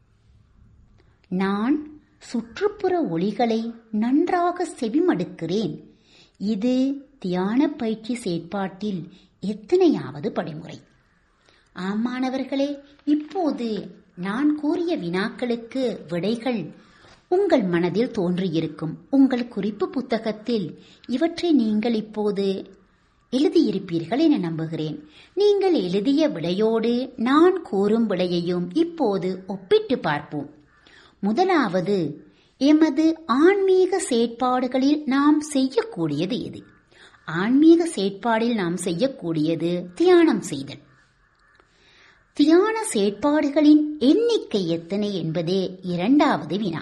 நான் சுற்றுப்புற ஒளிகளை நன்றாக செவிமடுக்கிறேன் இது தியான பயிற்சி செயற்பாட்டில் எத்தனையாவது படிமுறை ஆமாணவர்களே இப்போது நான் கூறிய வினாக்களுக்கு விடைகள் உங்கள் மனதில் தோன்றியிருக்கும் உங்கள் குறிப்பு புத்தகத்தில் இவற்றை நீங்கள் இப்போது எழுதியிருப்பீர்கள் என நம்புகிறேன் நீங்கள் எழுதிய விடையோடு நான் கூறும் விடையையும் இப்போது ஒப்பிட்டு பார்ப்போம் முதலாவது எமது ஆன்மீக செயற்பாடுகளில் நாம் செய்யக்கூடியது எது ஆன்மீக செயற்பாடில் நாம் செய்யக்கூடியது தியானம் செய்தல் தியான செயற்பாடுகளின் எண்ணிக்கை எத்தனை என்பதே இரண்டாவது வினா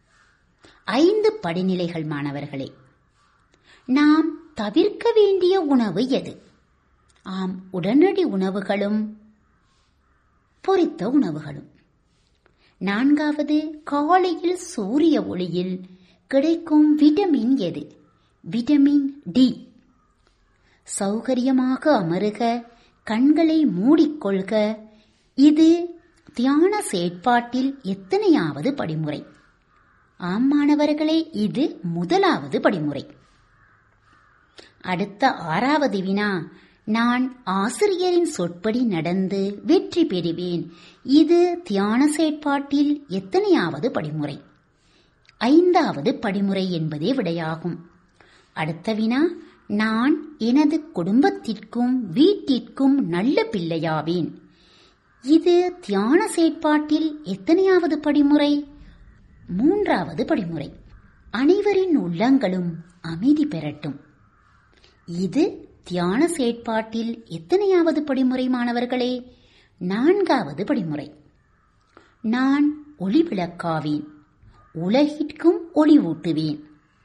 ஐந்து படிநிலைகள் மாணவர்களே நாம் தவிர்க்க வேண்டிய உணவு எது ஆம் உடனடி உணவுகளும் பொரித்த உணவுகளும் நான்காவது காலையில் சூரிய ஒளியில் கிடைக்கும் விட்டமின் எது விட்டமின் டி சௌகரியமாக அமருக கண்களை மூடிக்கொள்க இது தியான செயற்பாட்டில் எத்தனையாவது படிமுறை ஆம் மாணவர்களே இது முதலாவது படிமுறை அடுத்த ஆறாவது வினா நான் ஆசிரியரின் சொற்படி நடந்து வெற்றி பெறுவேன் இது தியான செயற்பாட்டில் எத்தனையாவது படிமுறை ஐந்தாவது படிமுறை என்பதே விடையாகும் அடுத்த வினா நான் எனது குடும்பத்திற்கும் வீட்டிற்கும் நல்ல பிள்ளையாவேன் இது தியான செயற்பாட்டில் எத்தனையாவது படிமுறை மூன்றாவது படிமுறை அனைவரின் உள்ளங்களும் அமைதி பெறட்டும் இது தியான செயற்பாட்டில் எத்தனையாவது படிமுறை மாணவர்களே நான்காவது படிமுறை நான் ஒளி விளக்காவேன் உலகிற்கும் ஒளி ஊட்டுவேன்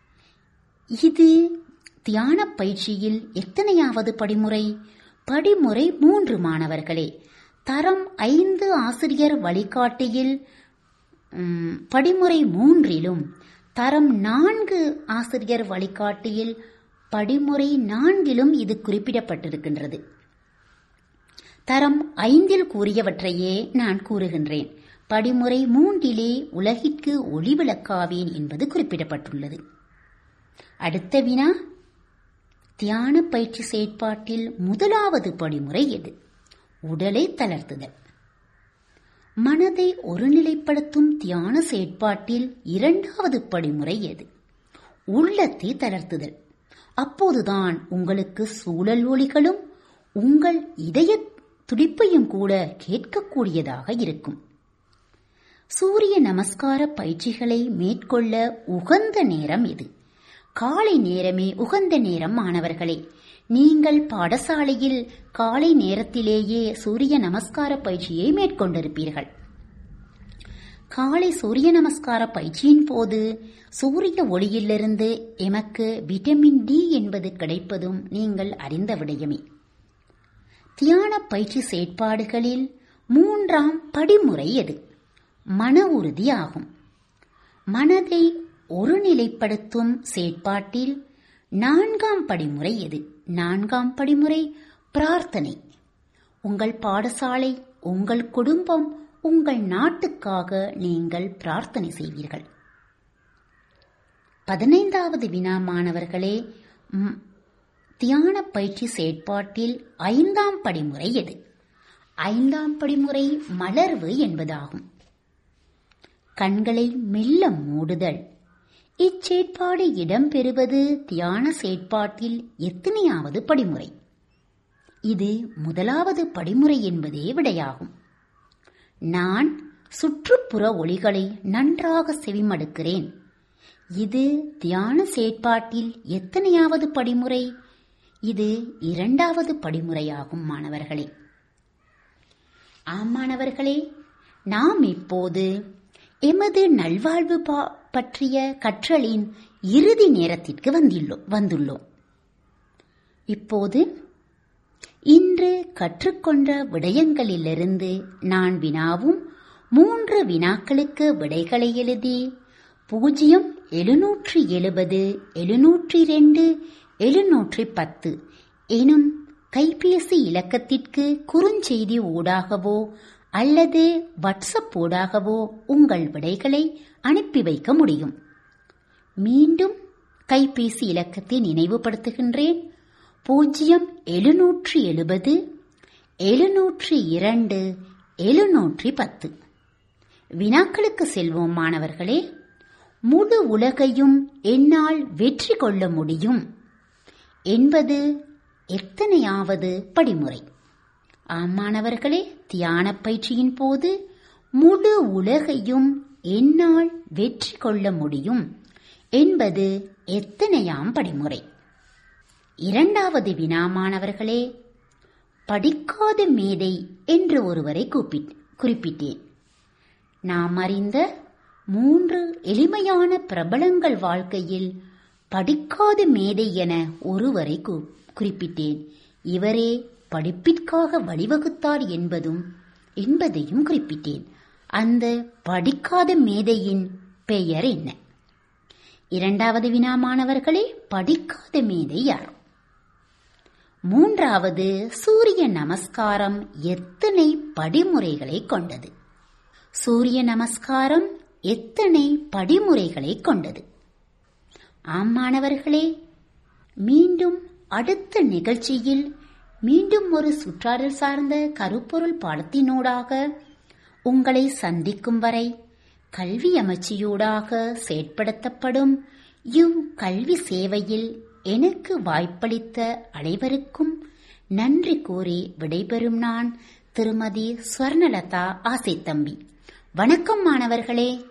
இது தியான பயிற்சியில் எத்தனையாவது படிமுறை படிமுறை மூன்று மாணவர்களே தரம் ஐந்து ஆசிரியர் வழிகாட்டியில் ம், படிமுறை மூன்றிலும் தரம் நான்கு ஆசிரியர் வழிகாட்டியில் படிமுறை நான்கிலும் இது குறிப்பிடப்பட்டிருக்கின்றது தரம் ஐந்தில் கூறியவற்றையே நான் கூறுகின்றேன் படிமுறை மூன்றிலே உலகிற்கு ஒளிவிளக்காவேன் என்பது குறிப்பிடப்பட்டுள்ளது அடுத்த வினா தியான பயிற்சி செயற்பாட்டில் முதலாவது படிமுறை எது உடலை தளர்த்துதல் மனதை ஒருநிலைப்படுத்தும் தியான செயற்பாட்டில் இரண்டாவது படிமுறை எது உள்ளத்தை தளர்த்துதல் அப்போதுதான் உங்களுக்கு சூழல் ஒளிகளும் உங்கள் இதய துடிப்பையும் கூட கேட்கக்கூடியதாக இருக்கும் சூரிய நமஸ்கார பயிற்சிகளை மேற்கொள்ள உகந்த நேரம் இது காலை நேரமே உகந்த நேரம் மாணவர்களே நீங்கள் பாடசாலையில் காலை நேரத்திலேயே சூரிய நமஸ்கார பயிற்சியை மேற்கொண்டிருப்பீர்கள் காலை சூரிய நமஸ்கார பயிற்சியின் போது சூரிய ஒளியிலிருந்து எமக்கு விட்டமின் டி என்பது கிடைப்பதும் நீங்கள் அறிந்த விடயமே தியான பயிற்சி செயற்பாடுகளில் மூன்றாம் படிமுறை எது மன உறுதி ஆகும் மனதை ஒருநிலைப்படுத்தும் செயற்பாட்டில் நான்காம் படிமுறை எது நான்காம் படிமுறை பிரார்த்தனை உங்கள் பாடசாலை உங்கள் குடும்பம் உங்கள் நாட்டுக்காக நீங்கள் பிரார்த்தனை செய்வீர்கள் பதினைந்தாவது வினா மாணவர்களே ம், தியான பயிற்சி செயற்பாட்டில் ஐந்தாம் படிமுறை எது ஐந்தாம் படிமுறை மலர்வு என்பதாகும் கண்களை மெல்ல மூடுதல் இச்செயற்பாடு இடம்பெறுவது தியான செயற்பாட்டில் எத்தனையாவது படிமுறை இது முதலாவது படிமுறை என்பதே விடையாகும் நான் சுற்றுப்புற ஒளிகளை நன்றாக செவிமடுக்கிறேன் இது தியான செயற்பாட்டில் எத்தனையாவது படிமுறை இது இரண்டாவது படிமுறையாகும் மாணவர்களே ஆம் மாணவர்களே நாம் இப்போது எமது நல்வாழ்வு பா- பற்றிய கற்றலின் இறுதி நேரத்திற்கு வந்துள்ளோம் வந்துள்ளோம் இப்போது இன்று கற்றுக்கொண்ட விடயங்களிலிருந்து நான் வினாவும் மூன்று வினாக்களுக்கு விடைகளை எழுதி பூஜ்ஜியம் எழுநூற்றி எழுபது எழுநூற்றி ரெண்டு எழுநூற்றி பத்து எனும் கைபேசி இலக்கத்திற்கு குறுஞ்செய்தி ஊடாகவோ அல்லது வாட்ஸ்அப் ஊடாகவோ உங்கள் விடைகளை அனுப்பி வைக்க முடியும் மீண்டும் கைபேசி இலக்கத்தை நினைவுபடுத்துகின்றேன் பூஜ்ஜியம் எழுநூற்றி எழுபது எழுநூற்றி இரண்டு எழுநூற்றி பத்து வினாக்களுக்கு செல்வோம் மாணவர்களே முழு உலகையும் என்னால் வெற்றி கொள்ள முடியும் என்பது எத்தனையாவது படிமுறை ஆம் மாணவர்களே தியான பயிற்சியின் போது முழு உலகையும் என்னால் வெற்றி கொள்ள முடியும் என்பது எத்தனையாம் படிமுறை இரண்டாவது வினா மாணவர்களே படிக்காத மேதை என்று ஒருவரை கூப்பிட்- குறிப்பிட்டேன் நாம் அறிந்த மூன்று எளிமையான பிரபலங்கள் வாழ்க்கையில் படிக்காத மேதை என ஒருவரை கு- குறிப்பிட்டேன் இவரே படிப்பிற்காக வழிவகுத்தார் என்பதும் என்பதையும் குறிப்பிட்டேன் அந்த படிக்காத மேதையின் பெயர் என்ன இரண்டாவது வினா மாணவர்களே படிக்காத மேதை யார் மூன்றாவது சூரிய நமஸ்காரம் எத்தனை படிமுறைகளை கொண்டது சூரிய நமஸ்காரம் எத்தனை படிமுறைகளை கொண்டது ஆம் மாணவர்களே மீண்டும் அடுத்த நிகழ்ச்சியில் மீண்டும் ஒரு சுற்றாடல் சார்ந்த கருப்பொருள் பாடத்தினூடாக உங்களை சந்திக்கும் வரை கல்வி அமைச்சியூடாக செயற்படுத்தப்படும் இவ் கல்வி சேவையில் எனக்கு வாய்ப்பளித்த அனைவருக்கும் நன்றி கூறி விடைபெறும் நான் திருமதி ஸ்வர்ணலதா ஆசைத்தம்பி வணக்கம் மாணவர்களே